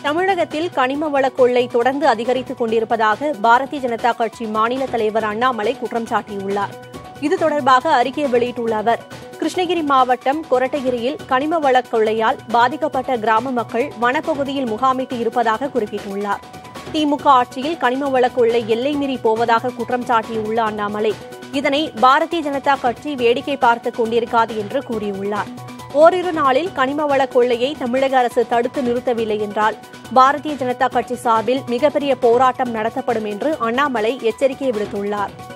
தமிழகத்தில் கனிம வள கொள்ளை தொடர்ந்து அதிகரித்துக் கொண்டிருப்பதாக பாரதிய ஜனதா கட்சி மாநில தலைவர் அண்ணாமலை குற்றம் சாட்டியுள்ளார் இது தொடர்பாக அறிக்கை வெளியிட்டுள்ள அவர் கிருஷ்ணகிரி மாவட்டம் கொரட்டகிரியில் கனிம வள கொள்ளையால் பாதிக்கப்பட்ட கிராம மக்கள் வனப்பகுதியில் முகாமிட்டு இருப்பதாக குறிப்பிட்டுள்ளார் திமுக ஆட்சியில் கனிம வள கொள்ளை எல்லை மீறி போவதாக குற்றம் சாட்டியுள்ள அண்ணாமலை இதனை பாரதிய ஜனதா கட்சி வேடிக்கை பார்த்துக் கொண்டிருக்காது என்று கூறியுள்ளார் ஓரிரு நாளில் கனிம வள கொள்ளையை தமிழக அரசு தடுத்து நிறுத்தவில்லை என்றால் பாரதிய ஜனதா கட்சி சார்பில் மிகப்பெரிய போராட்டம் நடத்தப்படும் என்று அண்ணாமலை எச்சரிக்கை விடுத்துள்ளார்